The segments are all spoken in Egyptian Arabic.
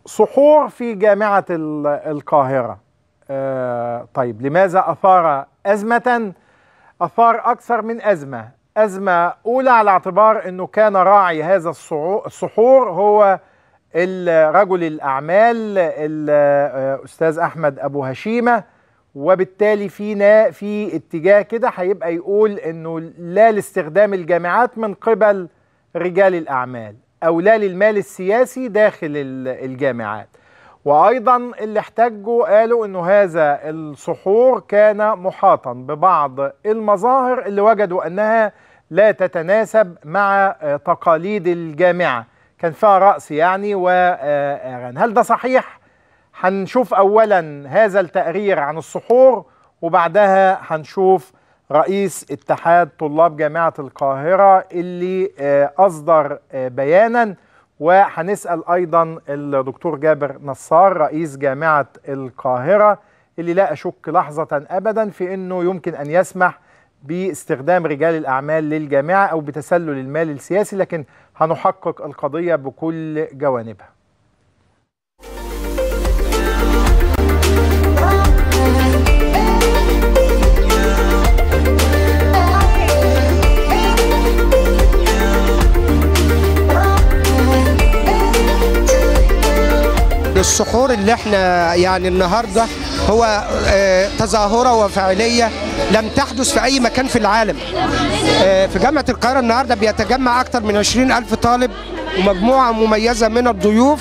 سحور في جامعة ال- القاهرة آه، طيب لماذا أثار أزمة أثار أكثر من أزمة أزمة أولى على اعتبار أنه كان راعي هذا الصعو- السحور هو ال- رجل الأعمال الأستاذ أحمد أبو هشيمة وبالتالي في نا- في اتجاه كده هيبقى يقول انه لا لاستخدام الجامعات من قبل رجال الاعمال او لا للمال السياسي داخل ال- الجامعات وايضا اللي احتجوا قالوا انه هذا السحور كان محاطا ببعض المظاهر اللي وجدوا انها لا تتناسب مع آه، تقاليد الجامعه كان فيها رقص يعني واغاني هل ده صحيح هنشوف اولا هذا التقرير عن السحور وبعدها هنشوف رئيس اتحاد طلاب جامعة القاهرة اللي آه، أصدر آه، بيانا وهنسأل أيضا الدكتور جابر نصار رئيس جامعة القاهرة اللي لا أشك لحظة أبدا في أنه يمكن أن يسمح باستخدام رجال الأعمال للجامعة أو بتسلل المال السياسي لكن هنحقق القضية بكل جوانبها السحور اللي احنا يعني النهارده هو آه، تظاهره وفعاليه لم تحدث في اي مكان في العالم آه، في جامعه القاهره النهارده بيتجمع اكثر من 20 الف طالب ومجموعه مميزه من الضيوف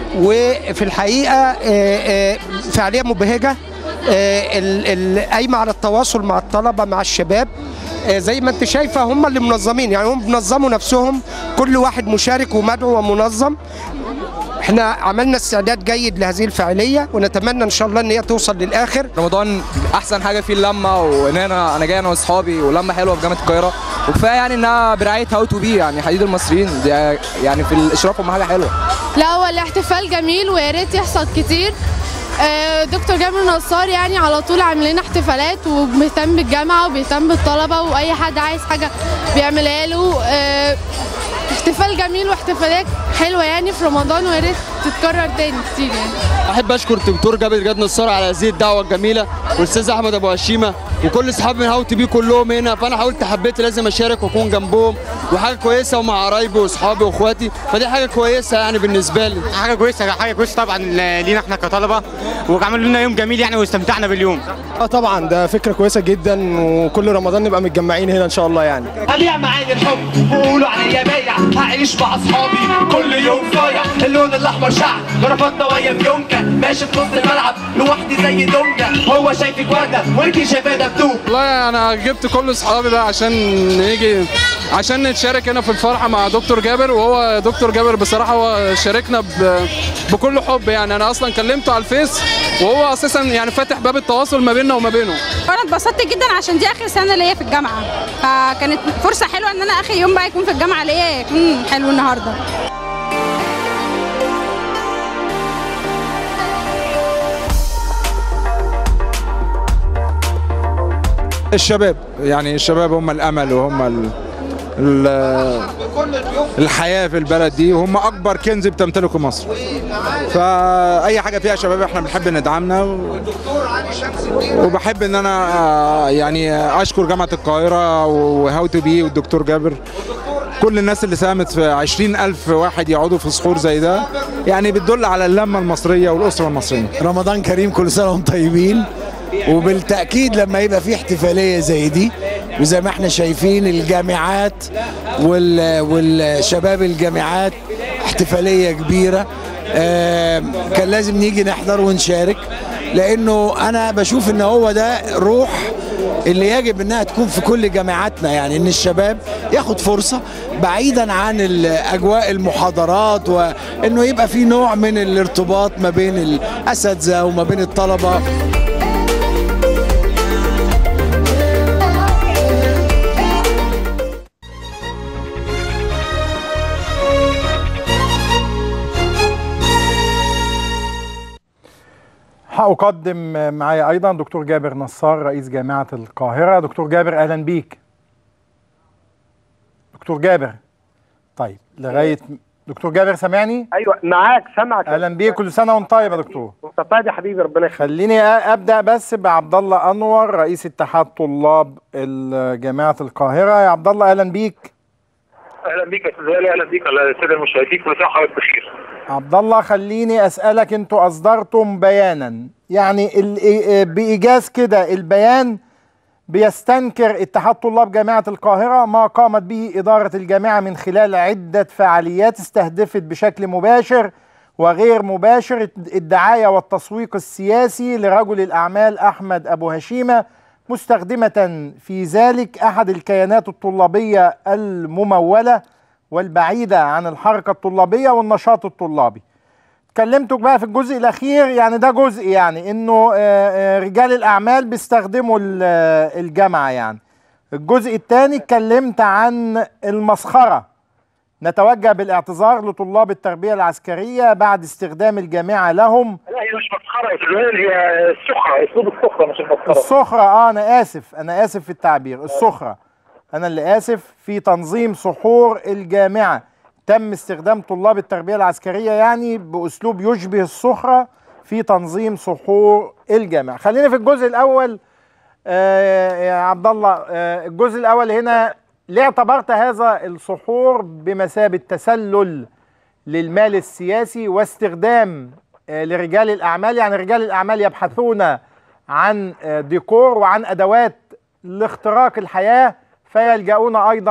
وفي الحقيقه آه، آه، فعاليه مبهجه آه، ال- ال- قايمه على التواصل مع الطلبه مع الشباب آه، زي ما انت شايفه هم اللي منظمين يعني هم بينظموا نفسهم كل واحد مشارك ومدعو ومنظم احنا عملنا استعداد جيد لهذه الفعاليه ونتمنى ان شاء الله ان هي توصل للاخر رمضان احسن حاجه فيه اللمه وان انا انا جاي انا واصحابي ولمه حلوه في جامعه القاهره وكفايه يعني انها برعايه هاو تو بي يعني حديد المصريين دي يعني في الاشراف هم حاجه حلوه لا هو الاحتفال جميل ويا ريت يحصل كتير آه، دكتور جابر نصار يعني على طول عامل لنا احتفالات وبيهتم بالجامعه وبيهتم بالطلبه واي حد عايز حاجه بيعملها له آه، احتفال جميل واحتفالات حلوه يعني في رمضان ويا ريت تتكرر تاني كتير يعني احب اشكر الدكتور جابر جاد نصار على هذه الدعوه الجميله والاستاذ احمد ابو هشيمه وكل اصحابي من هاو تي بي كلهم هنا فانا حاولت حبيت لازم اشارك واكون جنبهم وحاجه كويسه ومع قرايبي واصحابي واخواتي فدي حاجه كويسه يعني بالنسبه لي حاجه كويسه حاجه كويسه طبعا لينا احنا كطلبه وعملوا لنا يوم جميل يعني واستمتعنا باليوم اه طبعا ده فكره كويسه جدا وكل رمضان نبقى متجمعين هنا ان شاء الله يعني أبيع معاني الحب وقولوا عليا بايع هعيش مع أصحابي كل يوم صايع اللون الأحمر شعب ضرباتنا ويا فيونكا ماشي في نص الملعب لوحدي زي دونجا هو شايفك وردة وانتي شايفاه دبدوب والله انا جبت كل اصحابي بقى عشان نيجي عشان نتشارك هنا في الفرحه مع دكتور جابر وهو دكتور جابر بصراحه هو شاركنا ب- بكل حب يعني انا اصلا كلمته على الفيس وهو اساسا يعني فاتح باب التواصل ما بيننا وما بينه وانا اتبسطت جدا عشان دي اخر سنه ليا في الجامعه فكانت فرصه حلوه ان انا اخر يوم بقى يكون في الجامعه ليا يكون حلو النهارده الشباب يعني الشباب هم الامل وهم ال... ال... الحياه في البلد دي وهم اكبر كنز بتمتلكه مصر فاي حاجه فيها شباب احنا بنحب ندعمنا و... وبحب ان انا آه، يعني اشكر جامعه القاهره وهاو تو بي والدكتور جابر كل الناس اللي ساهمت في 20 ألف واحد يقعدوا في سحور زي ده يعني بتدل على اللمة المصرية والأسرة المصرية رمضان كريم كل سنه وانتم طيبين وبالتاكيد لما يبقى في احتفاليه زي دي وزي ما احنا شايفين الجامعات وال والشباب الجامعات احتفاليه كبيره آه كان لازم نيجي نحضر ونشارك لانه انا بشوف ان هو ده روح اللي يجب انها تكون في كل جامعاتنا يعني ان الشباب ياخد فرصه بعيدا عن ال- اجواء المحاضرات وانه يبقى في نوع من الارتباط ما بين الاساتذه وما بين الطلبه هأقدم معايا أيضا دكتور جابر نصار رئيس جامعة القاهرة دكتور جابر أهلا بيك دكتور جابر طيب لغاية دكتور جابر سامعني ايوه معاك سامعك اهلا بيك كل سنه وانت طيب يا دكتور مصطفى يا حبيبي ربنا يخليك خليني أ- ابدا بس بعبد الله انور رئيس اتحاد طلاب ال- جامعه القاهره يا عبد الله اهلا بيك اهلا بيك يا استاذ غالي اهلا بيك على الساده المشاهدين كل سنه وحضرتك بخير عبد الله خليني اسالك انتوا اصدرتم بيانا يعني ال- بايجاز كده البيان بيستنكر اتحاد طلاب جامعه القاهره ما قامت به اداره الجامعه من خلال عده فعاليات استهدفت بشكل مباشر وغير مباشر الدعايه والتسويق السياسي لرجل الاعمال احمد ابو هشيمه مستخدمه في ذلك احد الكيانات الطلابيه المموله والبعيده عن الحركه الطلابيه والنشاط الطلابي كلمتك بقى في الجزء الاخير يعني ده جزء يعني انه آه، آه، رجال الاعمال بيستخدموا ال- آه، الجامعه يعني الجزء الثاني اتكلمت عن المسخره نتوجه بالاعتذار لطلاب التربيه العسكريه بعد استخدام الجامعه لهم لا هي مش مسخره يا استاذ غالي هي السخره اسلوب السخره مش المسخره السخرة اه انا اسف انا اسف في التعبير السخرة انا اللي اسف في تنظيم سحور الجامعة تم استخدام طلاب التربية العسكرية يعني باسلوب يشبه السخرة في تنظيم سحور الجامعة خلينا في الجزء الاول آه يا عبد الله آه الجزء الاول هنا ليه اعتبرت هذا السحور بمثابة تسلل للمال السياسي واستخدام آه، لرجال الاعمال يعني رجال الاعمال يبحثون عن آه، ديكور وعن ادوات لاختراق الحياه فيلجؤون ايضا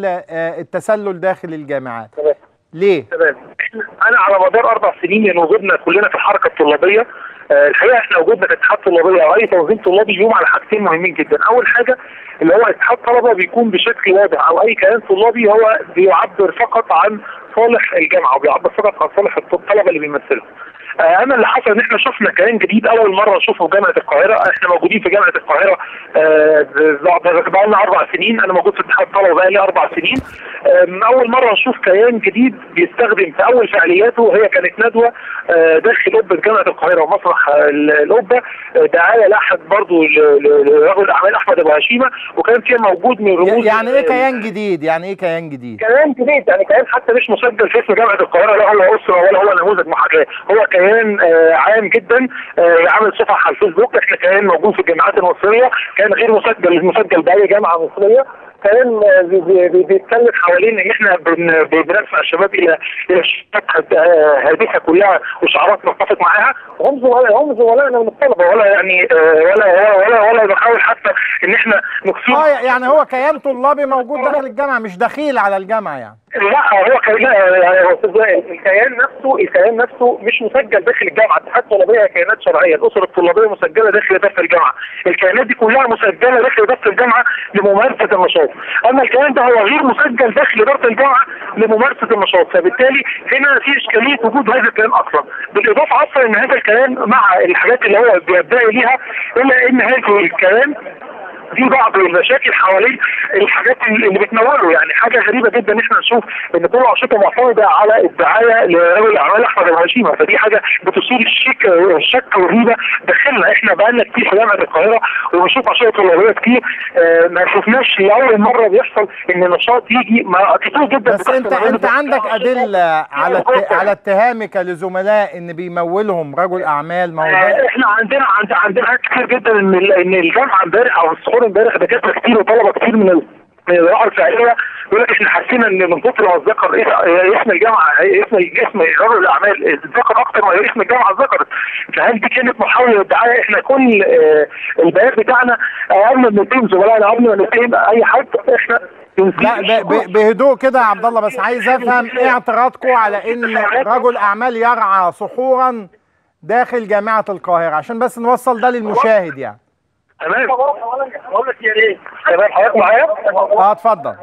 للتسلل داخل الجامعات ليه تمام إحنا- انا على مدار اربع سنين من وجودنا كلنا في الحركه الطلابيه آه، الحقيقه احنا وجودنا كاتحاد طلابيه او اي تنظيم طلابي يقوم على حاجتين مهمين جدا اول حاجه اللي هو اتحاد طلبه بيكون بشكل واضح او اي كيان طلابي هو بيعبر فقط عن صالح الجامعه وبيعبر فقط عن صالح الطلبه اللي بيمثلهم آه، انا اللي حصل ان احنا شفنا كيان جديد اول مره نشوفه في جامعه القاهره احنا موجودين في جامعه القاهره آه، بقى لنا اربع سنين انا موجود في اتحاد طلبه بقى لي اربع سنين آه، من اول مره نشوف كيان جديد بيستخدم في اول فعالياته وهي كانت ندوه آه، داخل قبه جامعه القاهره ومسرح آه، ال- القبه آه، دعايه لاحد برضه ل- ل- لرجل الاعمال احمد ابو هشيمه وكان فيها موجود من رموز يعني ايه كيان جديد يعني ايه كيان جديد كيان جديد يعني كيان حتى مش مسجل في اسم جامعه القاهره لا هو اسره ولا هو نموذج محاكاه هو كيان آه، عام جدا آه، عامل صفحه على الفيسبوك احنا كيان موجود في الجامعات المصريه كان غير مسجل مسجل باي جامعه مصريه كان آه، بي- بي- بي- بيتكلم حوالين ان احنا بن- بندفع الشباب الى الى شباب آه، هادفه كلها وشعارات نتفق معاها وهم زملاء هم زملائنا من الطلبه ولا يعني آه، ولا ولا ولا بنحاول حتى ان احنا نقصد اه يعني هو كيان طلابي موجود داخل الجامعه مش دخيل على الجامعه يعني لا هو كان لا يعني هو أستاذ وائل، الكيان نفسه الكيان نفسه مش مسجل داخل الجامعه اتحاد طلابيه كيانات شرعيه الاسر الطلابيه مسجله داخل اداره الجامعه الكيانات دي كلها مسجله داخل اداره الجامعه لممارسه النشاط اما الكيان ده هو غير مسجل داخل اداره الجامعه لممارسه النشاط فبالتالي هنا في اشكاليه وجود هذا الكيان اصلا بالاضافه اصلا ان هذا الكيان مع الحاجات اللي هو بيدعي ليها الا ان هذا الكيان في بعض المشاكل حوالين الحاجات اللي بتنوره يعني حاجه غريبه جدا ان احنا نشوف ان كل انشطه معتمده على الدعايه لرجل الاعمال احمد ابو هشيمه فدي حاجه بتصير الشك الشك والريبه داخلنا احنا بقالنا كتير في جامعه القاهره وبنشوف انشطه طلابيه كتير آه، ما شفناش لاول مره بيحصل ان نشاط يجي ما كتير جدا بس انت انت عندك ادله على ات- على اتهامك لزملاء ان بيمولهم رجل اعمال ما هو ده آه، احنا عندنا عند عندنا حاجات كتير جدا ان ال- ان الجامعه امبارح او السحور امبارح دكاتره كتير وطلبه كتير من ال- من الراحه الفعليه يقول لك احنا حاسين ان من كتر ما اتذكر إيه- اسم الجامعه اسم اسم رجل الاعمال اتذكر اكتر ما اسم الجامعه اتذكرت فهل دي كانت محاوله دعايه احنا كل آه، البيان بتاعنا آه، قبل ما نتهم زملائنا قبل ما نتهم اي حد احنا لا ب- ب- بهدوء كده يا عبد الله بس عايز افهم ايه اعتراضكم على ان رجل اعمال يرعى سحورا داخل جامعه القاهره عشان بس نوصل ده للمشاهد يعني تمام بقول لك يا ريت تمام حضرتك معايا؟ اه اتفضل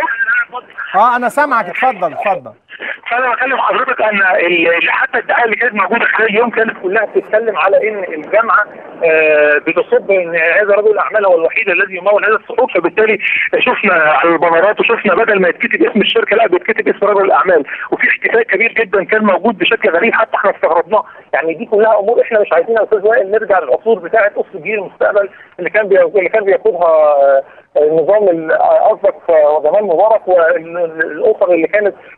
اه انا سامعك اتفضل اتفضل فانا بكلم حضرتك ان ال- حتى الدعايه اللي كانت موجوده خلال اليوم كانت كلها بتتكلم على ان الجامعه آه، بتصب ان هذا رجل الاعمال هو الوحيد الذي يمول هذا الصعود فبالتالي شفنا على البنرات وشفنا بدل ما يتكتب اسم الشركه لا بيتكتب اسم رجل الاعمال وفي احتفال كبير جدا كان موجود بشكل غريب حتى احنا استغربناه يعني دي كلها امور احنا مش عايزين يا استاذ وائل نرجع للعصور بتاعه اسره جيل المستقبل اللي كان بي... اللي كان بيقودها آه، النظام ال- قصدك آه، جمال مبارك والاسر اللي كانت بتقوم على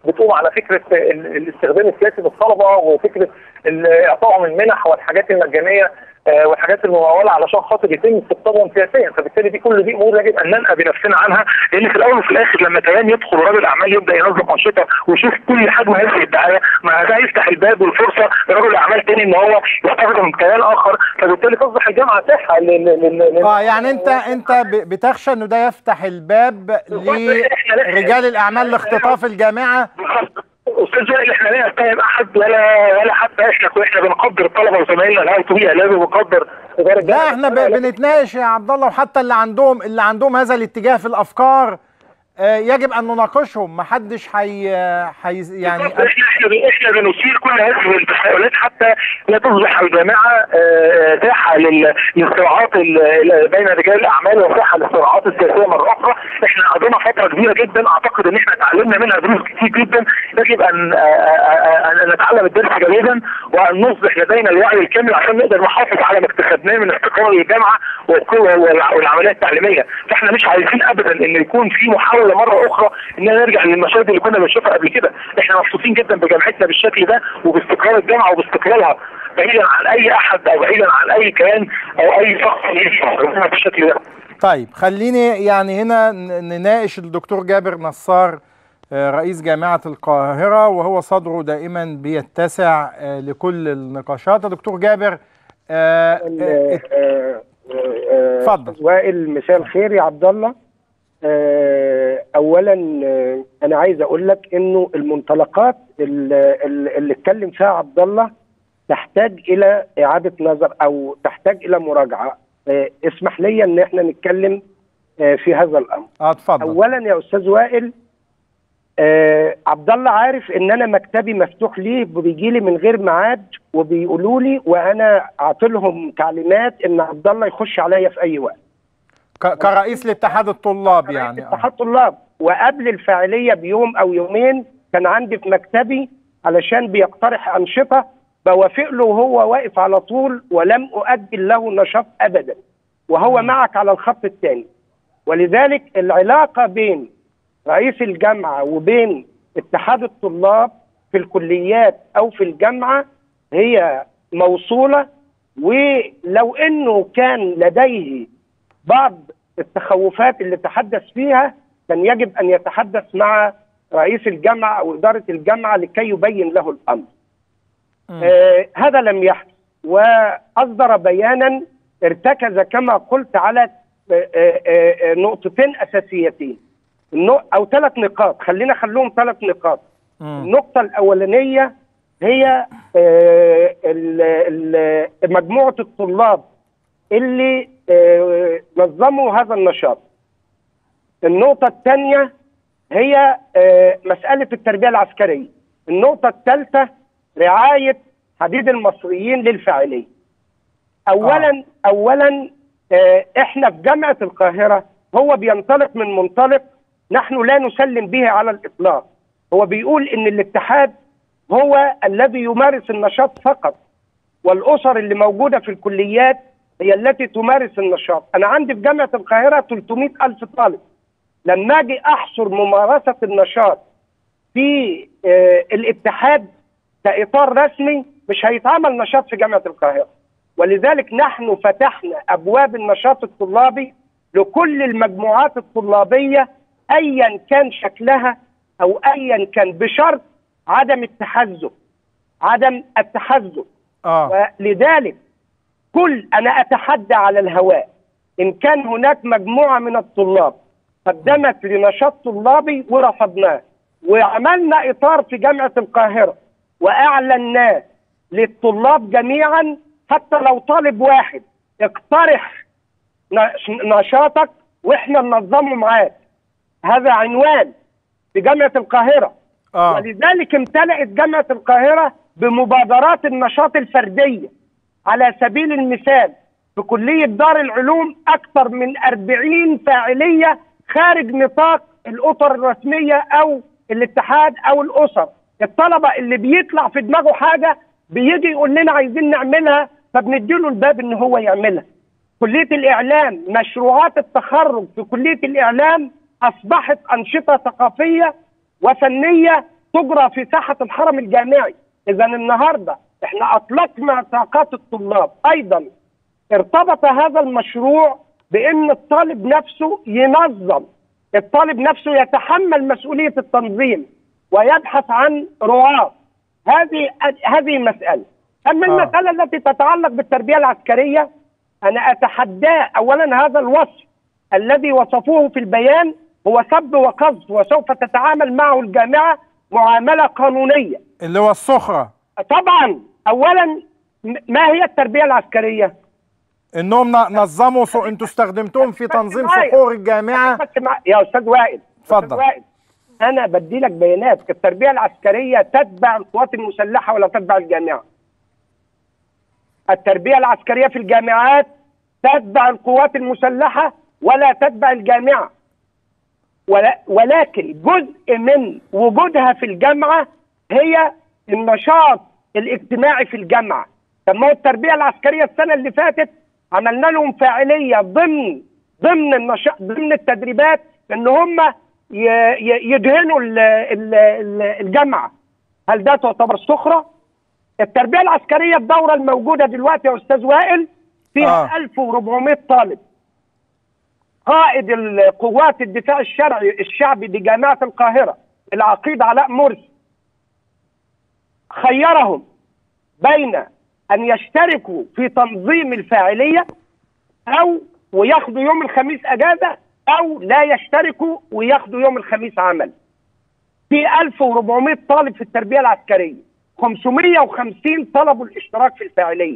على فكره ال- الاستخدام السياسي للطلبه وفكره ال- اعطائهم المنح والحاجات المجانيه آه، والحاجات المموله علشان خاطر يتم استقطابهم سياسيا فبالتالي دي كل دي امور يجب ان ننأى بنفسنا عنها لان في الاول وفي الاخر لما كيان يدخل ورجل اعمال يبدا ينظم انشطه ويشوف كل حجم هذه الدعايه ما ده يفتح الباب والفرصه لرجل اعمال تاني ان هو يستخدم كيان اخر فبالتالي تصبح الجامعه ساحه لل- لل- لل- اه يعني انت انت ب- بتخشى انه ده يفتح الباب لرجال الاعمال لاختطاف الجامعه استاذ وائل احنا لا نتهم احد ولا ولا حتى احنا احنا بنقدر الطلبه وزمايلنا الهاي تو بي لازم بنقدر اداره لا احنا ب- بنتناقش يا عبد الله وحتى اللي عندهم اللي عندهم هذا الاتجاه في الافكار آه، يجب ان نناقشهم ما حدش حي حي يعني احنا احنا ب- احنا بنثير كل هذه التساؤلات حتى لا تصبح الجامعه آه، ساحه لل- للصراعات ال- ال- بين رجال الاعمال وساحه للصراعات السياسيه مره اخرى احنا قضينا فتره كبيره جدا اعتقد ان احنا اتعلمنا منها دروس كتير جدا يجب ان آه، آه، آه، ان نتعلم الدرس جيدا وان نصبح لدينا الوعي الكامل عشان نقدر نحافظ على ما اكتسبناه من استقرار الجامعه والقوة والع- والعمليه التعليميه فاحنا مش عايزين ابدا ان يكون في محاوله مره اخرى اننا نرجع للمشاهد اللي كنا بنشوفها قبل كده احنا مبسوطين جدا بجامعتنا بالشكل ده وباستقرار الجامعه وباستقرارها بعيدا عن اي احد او بعيدا عن اي كيان او اي شخص يجي بالشكل ده طيب خليني يعني هنا ن- نناقش الدكتور جابر نصار آه، رئيس جامعة القاهرة وهو صدره دائما بيتسع آه، لكل النقاشات يا دكتور جابر آه، آه، اتفضل. وائل مساء الخير يا عبد الله آه، اولا آه، انا عايز اقول لك انه المنطلقات اللي, اللي اتكلم فيها عبد الله تحتاج الى اعاده نظر او تحتاج الى مراجعه آه، اسمح لي ان احنا نتكلم آه، في هذا الامر اه اتفضل اولا يا استاذ وائل آه عبد الله عارف ان انا مكتبي مفتوح ليه وبيجي لي من غير ميعاد وبيقولوا لي وانا عاطلهم تعليمات ان عبد الله يخش عليا في اي وقت ك- كرئيس لاتحاد الطلاب يعني آه. اتحاد طلاب وقبل الفاعليه بيوم او يومين كان عندي في مكتبي علشان بيقترح انشطه بوافق له وهو واقف على طول ولم اؤجل له نشاط ابدا وهو معك على الخط الثاني ولذلك العلاقه بين رئيس الجامعه وبين اتحاد الطلاب في الكليات او في الجامعه هي موصوله ولو انه كان لديه بعض التخوفات اللي تحدث فيها كان يجب ان يتحدث مع رئيس الجامعه او اداره الجامعه لكي يبين له الامر. آه هذا لم يحدث واصدر بيانا ارتكز كما قلت على آه آه آه نقطتين اساسيتين النق- او ثلاث نقاط خلينا خلوهم ثلاث نقاط النقطه الاولانيه هي آه، ال- ال- مجموعه الطلاب اللي آه، نظموا هذا النشاط النقطه الثانيه هي آه، مساله التربيه العسكريه النقطه الثالثه رعايه حديد المصريين للفاعليه اولا اولا آه، احنا في جامعه القاهره هو بينطلق من منطلق نحن لا نسلم به على الاطلاق هو بيقول ان الاتحاد هو الذي يمارس النشاط فقط والاسر اللي موجوده في الكليات هي التي تمارس النشاط انا عندي في جامعه القاهره 300 الف طالب لما اجي احصر ممارسه النشاط في آه، الاتحاد كاطار رسمي مش هيتعمل نشاط في جامعه القاهره ولذلك نحن فتحنا ابواب النشاط الطلابي لكل المجموعات الطلابيه ايا كان شكلها او ايا كان بشرط عدم التحزب عدم التحزب اه ولذلك كل انا اتحدى على الهواء ان كان هناك مجموعه من الطلاب قدمت لنشاط طلابي ورفضناه وعملنا اطار في جامعه القاهره واعلناه للطلاب جميعا حتى لو طالب واحد اقترح نش- نشاطك واحنا ننظمه معاك هذا عنوان في جامعه القاهره آه. ولذلك امتلأت جامعه القاهره بمبادرات النشاط الفرديه على سبيل المثال في كليه دار العلوم اكثر من 40 فاعليه خارج نطاق الاطر الرسميه او الاتحاد او الاسر الطلبه اللي بيطلع في دماغه حاجه بيجي يقول لنا عايزين نعملها فبنديله الباب ان هو يعملها كليه الاعلام مشروعات التخرج في كليه الاعلام اصبحت انشطه ثقافيه وفنيه تجرى في ساحه الحرم الجامعي اذا النهارده احنا اطلقنا طاقات الطلاب ايضا ارتبط هذا المشروع بان الطالب نفسه ينظم الطالب نفسه يتحمل مسؤوليه التنظيم ويبحث عن رواه هذه هذه مساله اما آه. المساله التي تتعلق بالتربيه العسكريه انا اتحداه اولا هذا الوصف الذي وصفوه في البيان هو سب وقذف وسوف تتعامل معه الجامعه معامله قانونيه اللي هو السخره طبعا اولا م- ما هي التربيه العسكريه انهم ن- نظموا سو... انتوا استخدمتوهم في تنظيم معايا. سحور الجامعه بس مع... يا استاذ وائل اتفضل. أستاذ وائل انا بدي لك بيانات التربيه العسكريه تتبع القوات المسلحه ولا تتبع الجامعه التربيه العسكريه في الجامعات تتبع القوات المسلحه ولا تتبع الجامعه ولا ولكن جزء من وجودها في الجامعه هي النشاط الاجتماعي في الجامعه طب ما هو التربيه العسكريه السنه اللي فاتت عملنا لهم فاعليه ضمن ضمن النشاط ضمن التدريبات ان هم ي- ي- يدهنوا ال- ال- ال- الجامعه هل ده تعتبر سخره؟ التربيه العسكريه الدوره الموجوده دلوقتي يا استاذ وائل فيها آه. 1400 طالب قائد القوات الدفاع الشرعي الشعبي بجامعه القاهره العقيد علاء مرسي خيرهم بين ان يشتركوا في تنظيم الفاعليه او وياخدوا يوم الخميس اجازه او لا يشتركوا وياخدوا يوم الخميس عمل. في 1400 طالب في التربيه العسكريه 550 طلبوا الاشتراك في الفاعليه.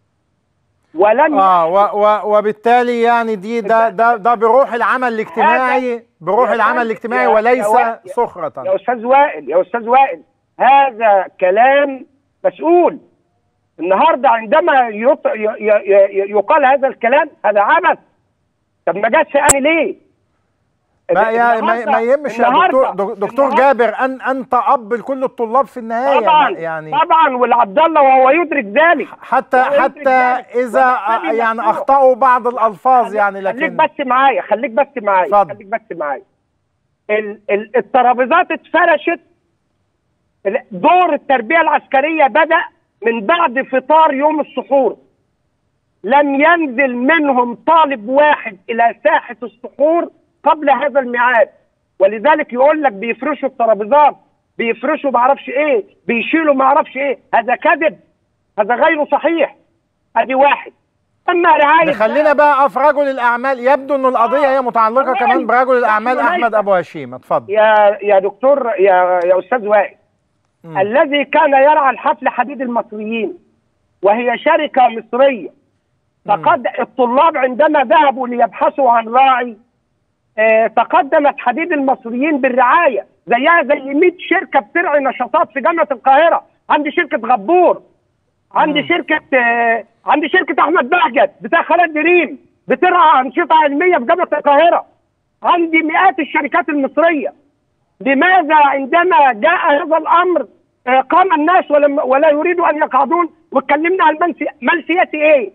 ولم اه و... و... وبالتالي يعني دي ده ده ده بروح العمل الاجتماعي بروح يا العمل فندم، الاجتماعي يا- وليس يا وائل- سخرة يا استاذ وائل يا استاذ وائل هذا كلام مسؤول النهارده عندما يط... ي... ي... ي... يقال هذا الكلام هذا عبث طب ما جاتش انا ليه؟ ما يا ما, النهاردة- ما يهمش يا النهاردة- دكتور دكتور النهاردة- جابر ان انت اب لكل الطلاب في النهايه طبعا يعني طبعا والعبد الله وهو يدرك ذلك حتى وهو يدرك حتى ذلك. اذا وبالتالي يعني مشروع. اخطاوا بعض الالفاظ يعني خليك لكن بس معايا خليك بس معايا اتفضل. خليك بس معايا ال- ال- الترابيزات اتفرشت ال- دور التربيه العسكريه بدا من بعد فطار يوم السحور لم ينزل منهم طالب واحد الى ساحه السحور قبل هذا الميعاد ولذلك يقول لك بيفرشوا الترابيزات بيفرشوا معرفش ايه بيشيلوا معرفش ايه هذا كذب هذا غير صحيح ادي واحد اما رعايه خلينا بقى في رجل الاعمال يبدو ان القضيه هي متعلقه تمام. كمان برجل الاعمال نحن احمد ليس- ابو هشيم اتفضل يا يا دكتور يا يا استاذ وائل الذي كان يرعى الحفل حديد المصريين وهي شركه مصريه فقد الطلاب عندما ذهبوا ليبحثوا عن راعي آه، تقدمت حديد المصريين بالرعايه زيها زي 100 شركه بترعي نشاطات في جامعه القاهره عندي شركه غبور عندي شركه آه، عندي شركه احمد بهجت بتاع خالد دريم بترعى انشطه علميه في جامعه القاهره عندي مئات الشركات المصريه لماذا عندما جاء هذا الامر آه، قام الناس ولم ولا يريدوا ان يقعدون واتكلمنا عن مال سي- مال سياسي ايه؟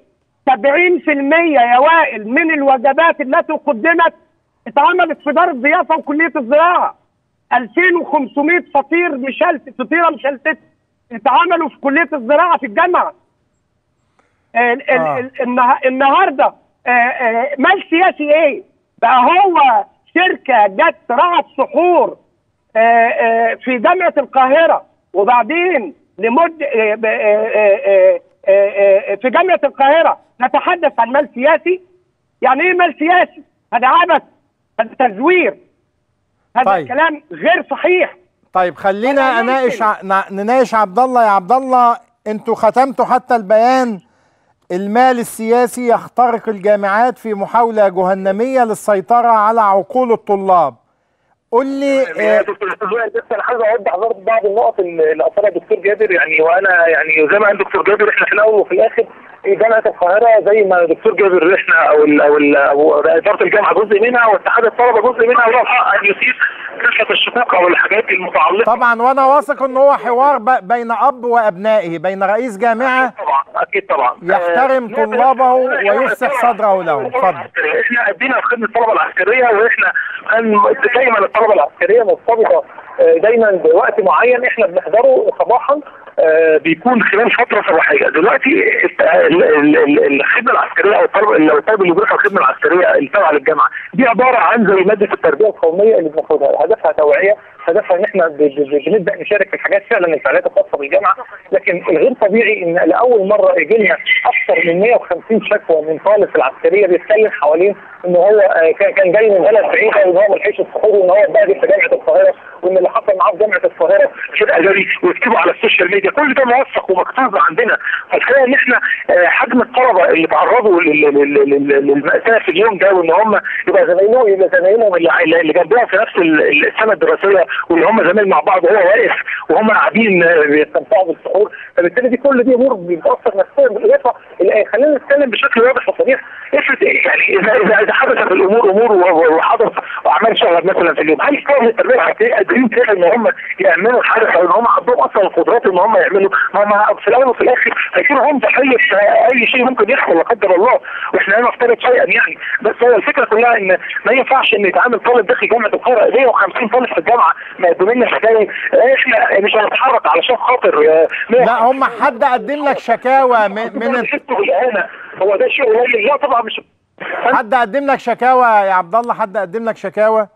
70% يا وائل من الوجبات التي قدمت اتعملت في دار الضيافه وكليه الزراعه 2500 فطير مشلتت فطيره مشلتت اتعملوا في كليه الزراعه في الجامعه ال- ال- آه. ال- النها- النهارده آه، آه، مال سياسي ايه؟ بقى هو شركه جت رعت سحور آه، آه، في جامعه القاهره وبعدين لمده آه، ب- آه، آه، آه، آه، في جامعه القاهره نتحدث عن مال سياسي يعني ايه مال سياسي؟ هذا عبث هذا تزوير هذا طيب. كلام غير صحيح طيب خلينا أنا اناقش ع- نا- نناقش عبد الله يا عبد الله انتوا ختمتوا حتى البيان المال السياسي يخترق الجامعات في محاولة جهنمية للسيطرة على عقول الطلاب قول لي يا آه، دكتور أسبوع بس انا عايز اوضح برضه بعض النقط اللي اللي اثرها الدكتور جابر يعني وانا يعني زي ما قال الدكتور جابر احنا في الاول وفي الاخر جامعه القاهره زي ما الدكتور جابر احنا او ال او ال او اداره الجامعه جزء منها واتحاد الطلبه جزء منها وله الحق ان يثير كافه الشقوق او الحاجات المتعلقه طبعا وانا واثق ان هو حوار ب- بين اب وابنائه بين رئيس جامعة طبعا اكيد طبعا يحترم آه، طلابه ويفسح صدره لهم اتفضل احنا ادينا خدمه الطلبه العسكريه واحنا كان دايما الطلبه العسكريه مرتبطه آه، دايما بوقت معين احنا بنحضره صباحا آه، بيكون خلال فتره صباحيه دلوقتي الت- ال- ال- ال- الخدمه العسكريه او الطلب او الطالب اللي بيروح الخدمه العسكريه التابعه للجامعه دي عباره عن زي ماده التربيه القوميه اللي بناخدها هدفها توعيه هدفها ان احنا ب- ب- بنبدا نشارك في الحاجات فعلا الفعاليات الخاصه بالجامعه لكن الغير طبيعي ان لاول مره يجي لنا اكثر من 150 شكوى من طالب في العسكريه بيتكلم حوالين ان هو آه، كان كان جاي من بلد بعيده وان هو ملحقش السحور وان هو اتبهدل في جامعه القاهره وان اللي حصل معاه في جامعه القاهره شيء ادبي ويكتبوا على السوشيال ميديا كل ده موثق ومكتوب عندنا فالحقيقه ان احنا آه، حجم الطلبه اللي تعرضوا لل- لل- لل- للمأساة في اليوم ده وان هم يبقى زمايلهم يبقى زمايلهم اللي اللي جنبهم في نفس ال- السنه الدراسيه واللي هم زمايل مع بعض وهو واقف وهم قاعدين آه، بيستمتعوا بالسحور فبالتالي دي كل دي امور بتاثر نفسيا بالاضافه اللي خلينا نتكلم بشكل واضح وصريح افرض يعني اذا اذا اذا حدثت الامور امور و- و- وحدث اعمال شغل مثلا في اليوم هل طالب التربيه العسكريه قادرين كده ان هم يعملوا الحدث او ان هم عندهم اصلا القدرات ان هم يعملوا ما هم في الاول وفي الاخر هيكونوا هم ضحيه اي شيء ممكن يحصل لا قدر الله واحنا لا نفترض شيئا يعني بس هو الفكره كلها ان ما ينفعش ان يتعامل طالب داخل جامعه القاهره 150 طالب في الجامعه مقدمين لنا شكاوي احنا مش هنتحرك علشان خاطر آه، لا هم حد قدم لك شكاوى من من حسوا بالاهانه هو ده شيء قليل لا طبعا مش حد قدم لك شكاوى يا عبد الله حد قدم لك شكاوى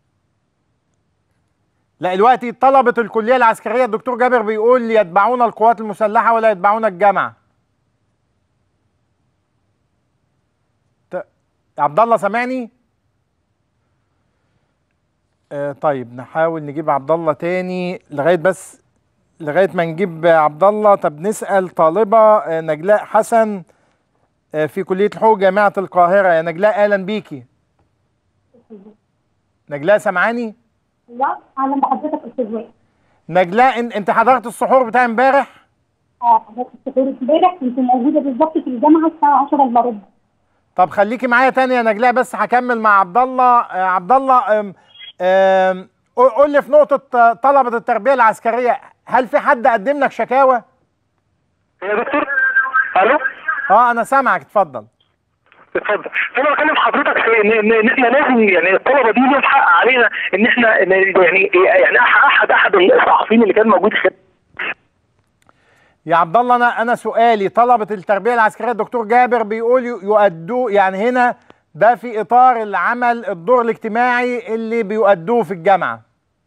لا دلوقتي طلبة الكلية العسكرية الدكتور جابر بيقول يتبعون القوات المسلحة ولا يتبعون الجامعة ت- عبد الله سامعني؟ آه طيب نحاول نجيب عبد الله تاني لغاية بس لغاية ما نجيب عبد الله طب نسأل طالبة آه نجلاء حسن آه في كلية الحقوق جامعة القاهرة يا نجلاء أهلا بيكي نجلاء سامعاني؟ لا اهلا بحضرتك استاذ وائل نجلاء إن- انت حضرت السحور بتاع امبارح اه حضرتك السحور امبارح كنت موجوده بالظبط في الجامعه الساعه 10 الا ربع طب خليكي معايا تاني يا نجلاء بس هكمل مع عبد الله آه عبد الله آم، آم، قول قول لي في نقطة آه، طلبة التربية العسكرية هل في حد قدم لك شكاوى؟ يا دكتور الو اه انا سامعك اتفضل اتفضل انا بكلم حضرتك في ان ان إن احنا لازم يعني الطلبه دي لهم حق علينا ان احنا إن- يعني يعني أح- احد احد الصحفيين اللي كان موجود في يا عبد الله انا انا سؤالي طلبة التربية العسكرية الدكتور جابر بيقول ي- يؤدوا يعني هنا ده في اطار العمل الدور الاجتماعي اللي بيؤدوه في الجامعة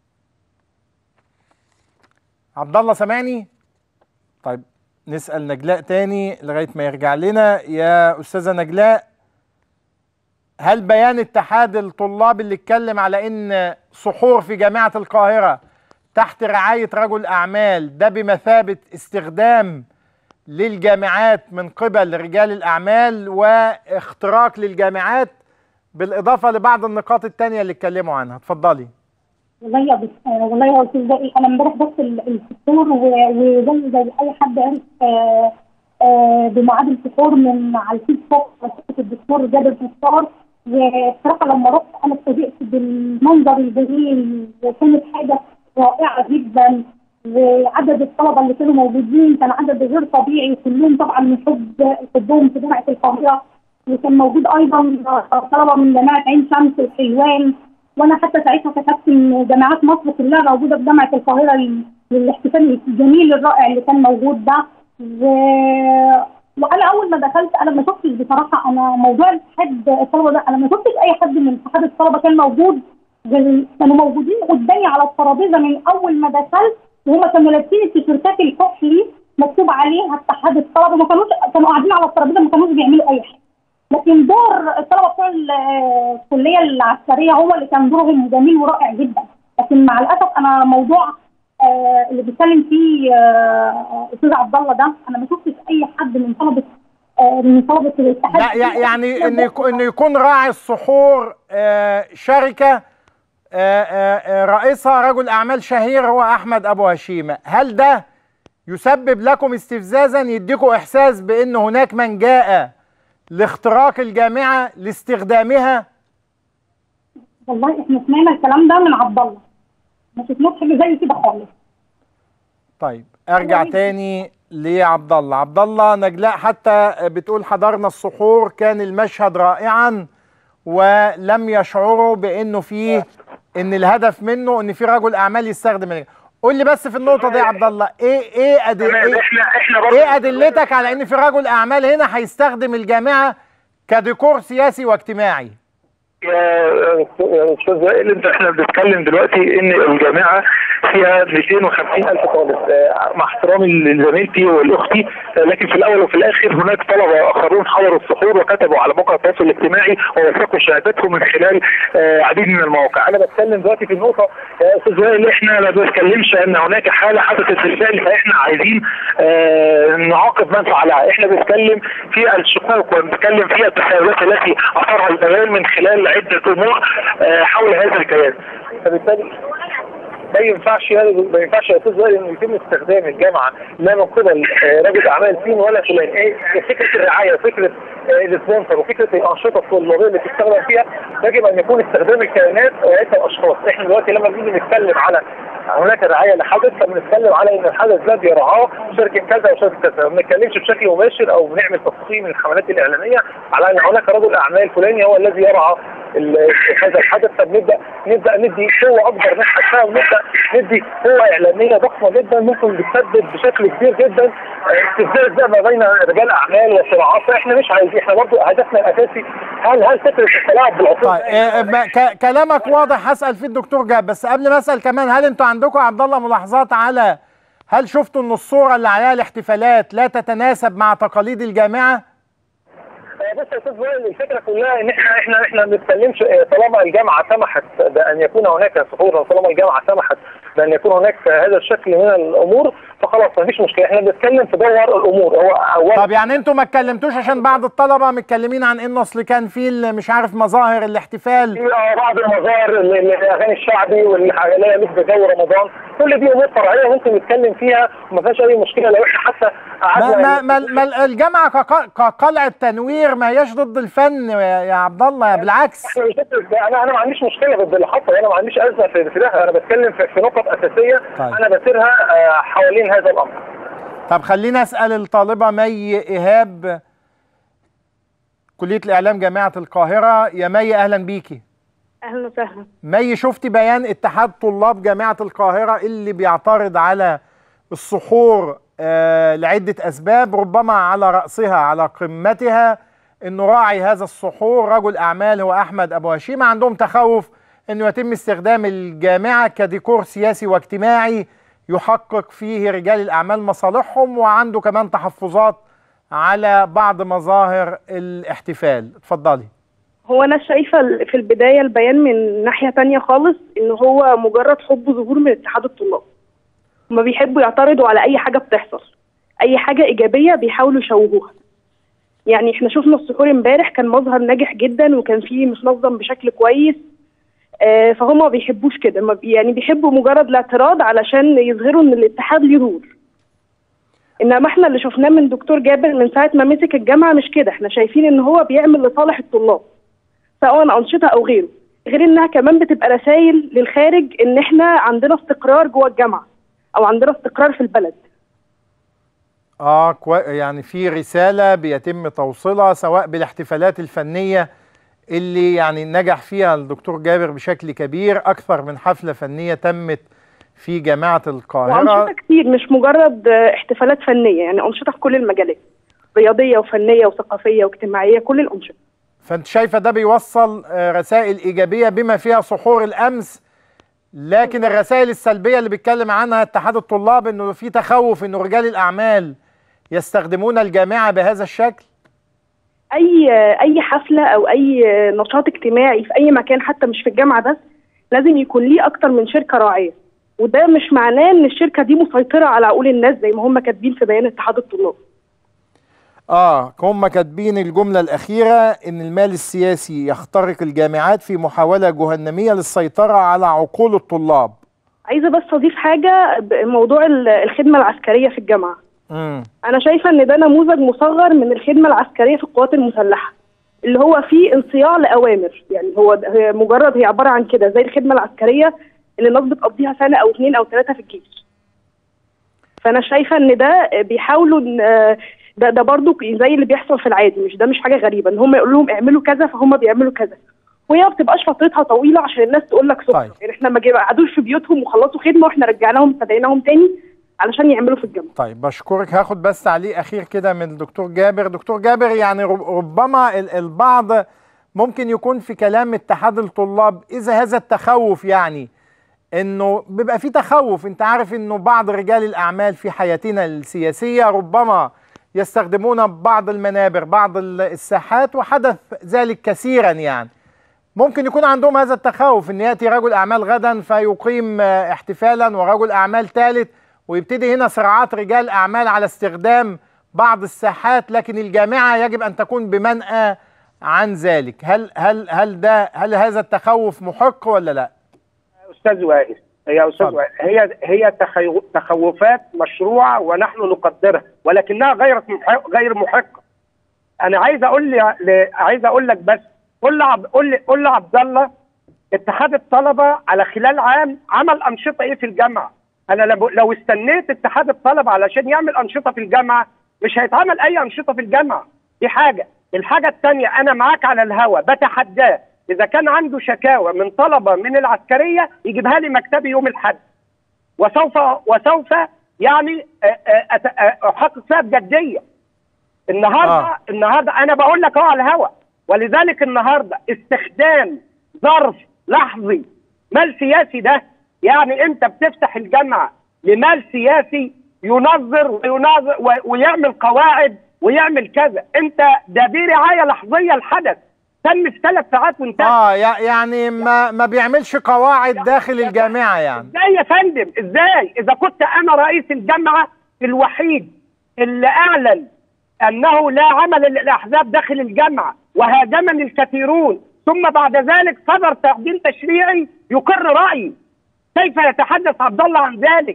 عبد الله سامعني؟ طيب نسأل نجلاء تاني لغاية ما يرجع لنا يا أستاذة نجلاء هل بيان اتحاد الطلاب اللي اتكلم على ان سحور في جامعة القاهرة تحت رعاية رجل أعمال ده بمثابة استخدام للجامعات من قبل رجال الأعمال واختراق للجامعات بالإضافة لبعض النقاط التانية اللي اتكلموا عنها اتفضلي والله يا بس آه والله يا استاذ وائل انا امبارح بس ال- السحور و- وزي زي اي حد عرف آه آه بميعاد السحور من على الفيسبوك وصفة الدكتور جابر نصار وبصراحه لما رحت انا اتفاجئت بالمنظر الجميل وكانت حاجه رائعه جدا وعدد الطلبه اللي كانوا موجودين كان عدد غير طبيعي كلهم طبعا من حب حبهم في جامعه القاهره وكان موجود ايضا طلبه من جامعه عين شمس وحلوان وانا حتى ساعتها كتبت ان جامعات مصر كلها موجوده في جامعه القاهره لل- للاحتفال الجميل الرائع اللي كان موجود ده و... وانا اول ما دخلت انا ما شفتش بصراحه انا موضوع اتحاد الطلبه ده انا ما شفتش اي حد من اتحاد الطلبه كان موجود غير كانوا موجودين قدامي على الترابيزه من اول ما دخلت وهم كانوا لابسين التيشيرتات الكحلي مكتوب عليها اتحاد الطلبه ما كانوش كانوا قاعدين على الترابيزه ما كانوش بيعملوا اي حاجه لكن دور الطلبه بتوع ال- الكليه العسكريه هو اللي كان دورهم جميل ورائع جدا لكن مع الاسف انا موضوع آه اللي بيتكلم فيه آه، استاذ عبد الله ده انا ما شفتش اي حد من طلبه آه من طلبه الاتحاد لا يع- يعني ان يكون ان يكون راعي السحور آه، شركه آه، آه، آه، رئيسها رجل اعمال شهير هو احمد ابو هشيمه هل ده يسبب لكم استفزازا يديكم احساس بان هناك من جاء لاختراق الجامعه لاستخدامها والله احنا سمعنا الكلام ده من عبد الله ما شفناش حاجه زي كده خالص طيب ارجع تاني لعبد الله عبد الله نجلاء حتى بتقول حضرنا السحور كان المشهد رائعا ولم يشعروا بانه فيه ان الهدف منه ان في رجل اعمال يستخدم ال- قول لي بس في النقطه دي يا عبد الله ايه ايه أدل تمام، ايه, احنا احنا برضه إيه ادلتك على ان في رجل اعمال هنا هيستخدم الجامعه كديكور سياسي واجتماعي يا يا استاذ وائل انت احنا بنتكلم دلوقتي ان الجامعه فيها 250 الف طالب آه، مع احترامي لزميلتي والاختي آه، لكن في الاول وفي الاخر هناك طلبه اخرون حضروا السحور وكتبوا على موقع التواصل الاجتماعي ووثقوا شهاداتهم من خلال آه، عديد من المواقع انا بتكلم دلوقتي في النقطه يا استاذ وائل احنا ما بنتكلمش ان هناك حاله حدثت بالفعل فاحنا عايزين آه، نعاقب من فعلها احنا بنتكلم في الشكوك وبنتكلم في التساؤلات التي اثارها البيان من خلال عده امور آه، حول هذا الكيان فبالتالي ما ينفعش ما ينفعش يا استاذ وائل انه يتم استخدام الجامعه لا من قبل آه، رجل اعمال سين ولا فلان ايه فكره الرعايه وفكره آه، السبونسر وفكره الانشطه الطلابيه اللي بتستخدم فيها يجب ان يكون استخدام الكيانات وليس الاشخاص احنا دلوقتي لما بنيجي نتكلم على هناك رعايه لحدث فبنتكلم على ان الحدث ده بيرعاه شركه كذا وشركه كذا ما بنتكلمش بشكل مباشر او بنعمل تفصيل من الحملات الاعلاميه على ان هناك رجل اعمال فلاني هو الذي يرعى ال- هذا الحدث فبنبدا نبدا ندي قوه اكبر من حجمها ونبدا ندي قوه اعلاميه ضخمه جدا ممكن بتسبب بشكل كبير جدا آه، استفزاز بقى ما بين رجال اعمال وصراعات فاحنا مش عايزين احنا برضه هدفنا الاساسي هل هل فكره التلاعب بالعقول طيب آه، ما- ك- كلامك واضح هسال فيه الدكتور جاب بس قبل ما اسال كمان هل انتوا عندكم يا عبد الله ملاحظات على هل شفتوا ان الصوره اللي عليها الاحتفالات لا تتناسب مع تقاليد الجامعه؟ آه، بص يا استاذ وائل الفكره كلها ان احنا احنا احنا ما بنتكلمش آه، طالما الجامعه سمحت بان يكون هناك سحور وطالما الجامعه سمحت بان يكون هناك هذا الشكل من الامور فخلاص ما فيش مشكله احنا بنتكلم في دور الامور هو اولا طب يعني انتوا ما اتكلمتوش عشان بعض الطلبه متكلمين عن انه اصل كان في ال- مش عارف مظاهر الاحتفال في آه، بعض المظاهر ال- ال- الاغاني الشعبي والحاجات اللي هي مش بجو رمضان كل دي امور فرعيه ممكن نتكلم فيها وما فيهاش اي مشكله لو احنا حتى ما, قعدنا ما, ما, ما الجامعه كق- كقلعه تنوير ما هياش ضد الفن يا يا عبد الله بالعكس احنا مش بس- انا انا ما عنديش مشكله ضد اللي حصل انا ما عنديش ازمه في في ده انا بتكلم في, في نقط اساسيه طيب. انا بسيرها آه، حوالين هذا الامر طب خلينا اسال الطالبه مي ايهاب كليه الاعلام جامعه القاهره يا مي اهلا بيكي اهلا وسهلا مي شفتي بيان اتحاد طلاب جامعه القاهره اللي بيعترض على السحور آه لعده اسباب ربما على راسها على قمتها انه راعي هذا السحور رجل اعمال هو احمد ابو هشيم عندهم تخوف انه يتم استخدام الجامعه كديكور سياسي واجتماعي يحقق فيه رجال الاعمال مصالحهم وعنده كمان تحفظات على بعض مظاهر الاحتفال اتفضلي هو انا شايفه ال- في البدايه البيان من ناحيه تانية خالص ان هو مجرد حب ظهور من اتحاد الطلاب هما بيحبوا يعترضوا على اي حاجه بتحصل اي حاجه ايجابيه بيحاولوا يشوهوها يعني احنا شفنا السحور امبارح كان مظهر ناجح جدا وكان فيه متنظم بشكل كويس آه فهم ما بيحبوش كده ما بي- يعني بيحبوا مجرد الاعتراض علشان يظهروا ان الاتحاد ليه دور انما احنا اللي شفناه من دكتور جابر من ساعه ما مسك الجامعه مش كده احنا شايفين ان هو بيعمل لصالح الطلاب سواء انشطه او غيره غير انها كمان بتبقى رسائل للخارج ان احنا عندنا استقرار جوه الجامعه او عندنا استقرار في البلد اه كوي... يعني في رسالة بيتم توصيلها سواء بالاحتفالات الفنية اللي يعني نجح فيها الدكتور جابر بشكل كبير أكثر من حفلة فنية تمت في جامعة القاهرة وانشطه كتير مش مجرد آه، احتفالات فنيه يعني انشطه في كل المجالات رياضيه وفنيه وثقافيه واجتماعيه كل الانشطه فأنت شايفة ده بيوصل آه، رسائل إيجابية بما فيها سحور الأمس لكن الرسائل السلبية اللي بيتكلم عنها اتحاد الطلاب إنه في تخوف إنه رجال الأعمال يستخدمون الجامعة بهذا الشكل اي اي حفله او اي نشاط اجتماعي في اي مكان حتى مش في الجامعه بس لازم يكون ليه اكتر من شركه راعيه وده مش معناه ان الشركه دي مسيطره على عقول الناس زي ما هم كاتبين في بيان اتحاد الطلاب اه هم كاتبين الجملة الأخيرة إن المال السياسي يخترق الجامعات في محاولة جهنمية للسيطرة على عقول الطلاب. عايزه بس اضيف حاجه بموضوع ال- الخدمه العسكريه في الجامعه امم انا شايفه ان ده نموذج مصغر من الخدمه العسكريه في القوات المسلحه اللي هو فيه انصياع لاوامر يعني هو هي مجرد هي عباره عن كده زي الخدمه العسكريه اللي الناس بتقضيها سنه او اتنين او ثلاثه في الجيش فانا شايفه ان ده بيحاولوا ان ده ده برضو زي اللي بيحصل في العادي مش ده مش حاجه غريبه ان هم يقولوا لهم اعملوا كذا فهم بيعملوا كذا وهي ما بتبقاش فترتها طويله عشان الناس تقول لك شكرا يعني احنا ما جا- قعدوش في بيوتهم وخلصوا خدمه واحنا رجعناهم فديناهم تاني علشان يعملوا في الجامعه طيب بشكرك هاخد بس تعليق اخير كده من الدكتور جابر دكتور جابر يعني رب- ربما ال- البعض ممكن يكون في كلام اتحاد الطلاب اذا هذا التخوف يعني انه بيبقى في تخوف انت عارف انه بعض رجال الاعمال في حياتنا السياسيه ربما يستخدمون بعض المنابر بعض ال- الساحات وحدث ذلك كثيرا يعني ممكن يكون عندهم هذا التخوف ان ياتي رجل اعمال غدا فيقيم آه، احتفالا ورجل اعمال ثالث ويبتدي هنا صراعات رجال اعمال على استخدام بعض الساحات لكن الجامعه يجب ان تكون بمنأى عن ذلك هل هل هل ده هل هذا التخوف محق ولا لا استاذ وائل يا استاذ وائل هي هي تخيو- تخوفات مشروعه ونحن نقدرها ولكنها غير محق غير محقه انا عايز اقول لي ل- عايز اقول لك بس قول لي عب- قول لي قول لي عبد الله اتحاد الطلبه على خلال عام عمل انشطه ايه في الجامعه انا لو- لو استنيت اتحاد الطلبه علشان يعمل انشطه في الجامعه مش هيتعمل اي انشطه في الجامعه دي حاجه الحاجه الثانيه انا معاك على الهوا بتحداه اذا كان عنده شكاوى من طلبه من العسكريه يجيبها لي مكتبي يوم الاحد وسوف وسوف يعني آه، آه، أت- آه، احقق فيها بجديه النهارده آه. آه. النهارده انا بقول لك اهو على الهوا ولذلك النهارده استخدام ظرف لحظي مال سياسي ده يعني انت بتفتح الجامعه لمال سياسي ينظر وينظر و- ويعمل قواعد ويعمل كذا انت ده دي رعايه لحظيه الحدث تم في ثلاث ساعات وانتهى اه يع- يعني ما ما بيعملش قواعد داخل الجامعه يعني ازاي يا فندم ازاي اذا كنت انا رئيس الجامعه الوحيد اللي اعلن انه لا عمل للاحزاب داخل الجامعه وهاجمني الكثيرون ثم بعد ذلك صدر تعديل تشريعي يقر رايي كيف يتحدث عبد الله عن ذلك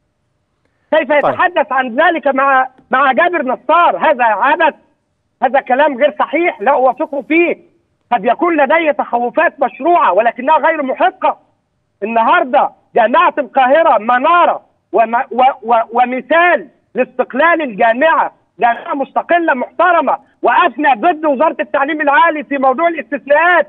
كيف يتحدث عن ذلك مع مع جابر نصار هذا عبث هذا كلام غير صحيح لا اوافقه فيه قد يكون لدي تخوفات مشروعه ولكنها غير محقه النهارده جامعه القاهره مناره وم و و ومثال لاستقلال الجامعه جامعه مستقله محترمه وقفنا ضد وزاره التعليم العالي في موضوع الاستثناءات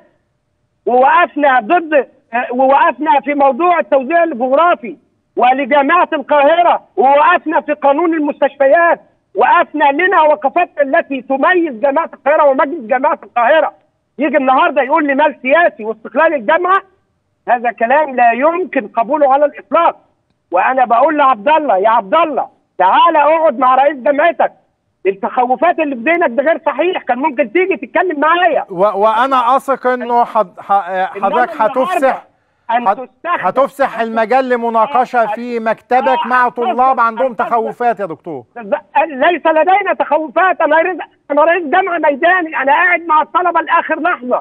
ووقفنا ضد آه، ووقفنا في موضوع التوزيع الجغرافي ولجامعه القاهره ووقفنا في قانون المستشفيات وقفنا لنا وقفات التي تميز جامعه القاهره ومجلس جامعه القاهره يجي النهارده يقول لي مال سياسي واستقلال الجامعه هذا كلام لا يمكن قبوله على الاطلاق وانا بقول لعبد الله يا عبد الله تعالى اقعد مع رئيس جامعتك التخوفات اللي في ذهنك ده غير صحيح كان ممكن تيجي تتكلم معايا و وانا اثق انه حض- ح- حضرتك هتفسح هت- هتفسح المجال لمناقشه في مكتبك مع طلاب عندهم تخوفات يا دكتور ليس لدينا تخوفات انا رئيس انا رئيس جامعه ميداني انا قاعد مع الطلبه لاخر لحظه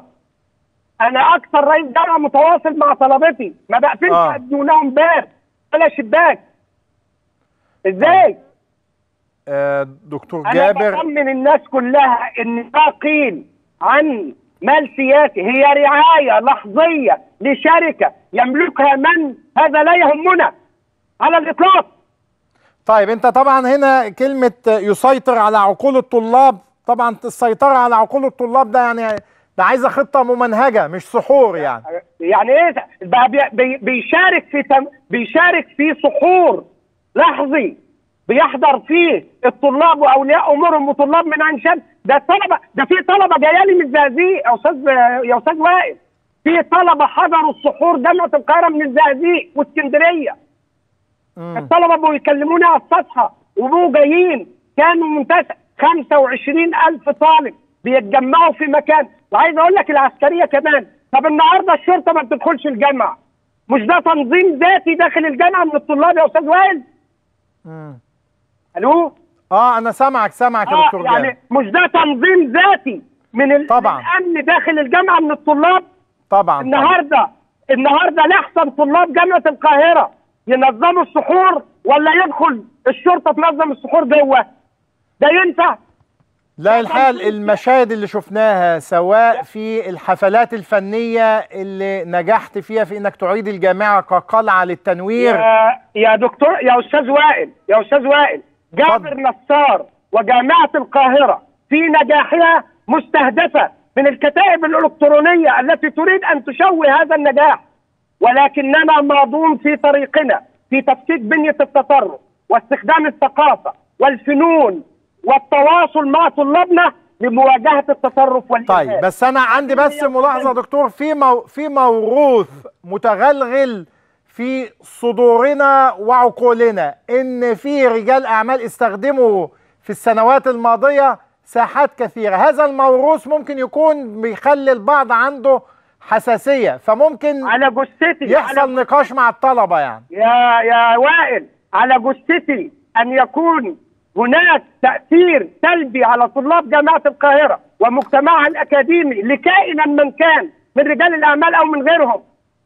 انا اكثر رئيس جامعه متواصل مع طلبتي ما بقفلش آه. دونهم باب ولا شباك ازاي آه، دكتور انا جابر بطمن الناس كلها ان ما قيل عن مال سياسي هي رعايه لحظيه لشركه يملكها من هذا لا يهمنا على الاطلاق طيب انت طبعا هنا كلمة يسيطر على عقول الطلاب طبعا السيطرة على عقول الطلاب ده يعني ده عايزة خطة ممنهجة مش سحور يعني يعني ايه بقى بي- بي- بيشارك في تم بيشارك في سحور لحظي بيحضر فيه الطلاب واولياء امورهم وطلاب من عين شمس ده الطلبه ده في طلبه جايه لي من الزقازيق يا استاذ يا استاذ وائل في طلبه حضروا السحور جامعه القاهره من الزقازيق واسكندريه الطلبه بقوا يكلموني على الصفحه وبقوا جايين كانوا منتشر 25 ألف طالب بيتجمعوا في مكان وعايز أقول لك العسكرية كمان طب النهاردة الشرطة ما بتدخلش الجامعة مش ده تنظيم ذاتي داخل الجامعة من الطلاب يا أستاذ وائل مم. ألو اه انا سامعك سامعك يا آه دكتور جابر يعني مش ده تنظيم ذاتي من ال... طبعا. من الأمن داخل الجامعة من الطلاب طبعا النهارده النهارده لأحسن طلاب جامعة القاهرة ينظموا السحور ولا يدخل الشرطة تنظم السحور جوه ده ينفع لا الحال المشاهد اللي شفناها سواء في الحفلات الفنية اللي نجحت فيها في انك تعيد الجامعة كقلعة للتنوير يا يا دكتور يا استاذ وائل يا استاذ وائل جابر نصار وجامعه القاهره في نجاحها مستهدفه من الكتائب الالكترونيه التي تريد ان تشوه هذا النجاح ولكننا ماضون في طريقنا في تفكيك بنيه التطرف واستخدام الثقافه والفنون والتواصل مع طلابنا لمواجهه التطرف والارهاب طيب بس انا عندي بس ملاحظه يا دكتور في مو في موروث متغلغل في صدورنا وعقولنا ان في رجال اعمال استخدموا في السنوات الماضيه ساحات كثيره هذا الموروث ممكن يكون بيخلي البعض عنده حساسيه فممكن على جثتي يحصل نقاش مع الطلبه يعني يا يا وائل على جثتي ان يكون هناك تاثير سلبي على طلاب جامعه القاهره ومجتمعها الاكاديمي لكائنا من كان من رجال الاعمال او من غيرهم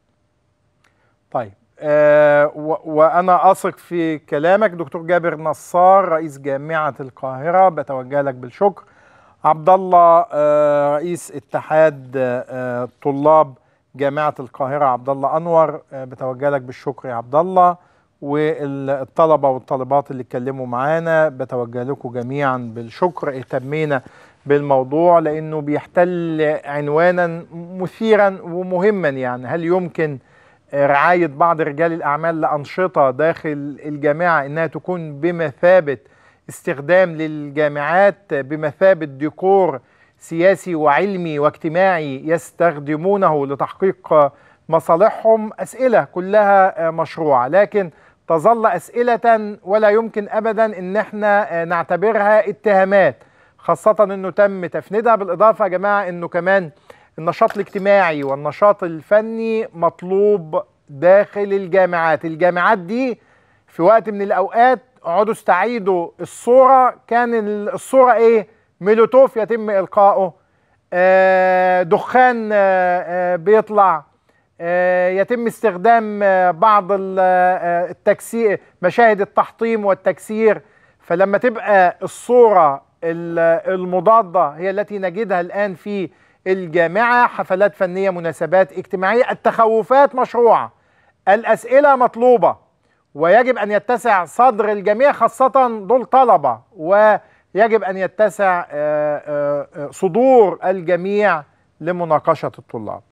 طيب آه و- وانا اثق في كلامك دكتور جابر نصار رئيس جامعه القاهره بتوجه لك بالشكر عبد الله آه رئيس اتحاد آه طلاب جامعه القاهره عبد الله انور آه بتوجه لك بالشكر يا عبد الله والطلبه والطالبات اللي اتكلموا معانا بتوجه لكم جميعا بالشكر اهتمينا بالموضوع لانه بيحتل عنوانا مثيرا ومهما يعني هل يمكن رعاية بعض رجال الأعمال لأنشطة داخل الجامعة إنها تكون بمثابة استخدام للجامعات بمثابة ديكور سياسي وعلمي واجتماعي يستخدمونه لتحقيق مصالحهم أسئلة كلها مشروعة لكن تظل أسئلة ولا يمكن أبدا إن احنا نعتبرها اتهامات خاصة إنه تم تفنيدها بالإضافة يا جماعة إنه كمان النشاط الاجتماعي والنشاط الفني مطلوب داخل الجامعات الجامعات دي في وقت من الأوقات اقعدوا استعيدوا الصورة كان ال- الصورة ايه ميلوتوف يتم إلقائه آه دخان آه آه بيطلع آه يتم استخدام آه بعض ال- آه التكسير مشاهد التحطيم والتكسير فلما تبقى الصورة ال- المضادة هي التي نجدها الآن في الجامعة حفلات فنية مناسبات اجتماعية التخوفات مشروعة الأسئلة مطلوبة ويجب أن يتسع صدر الجميع خاصة دول طلبة ويجب أن يتسع آه، آه، آه، صدور الجميع لمناقشة الطلاب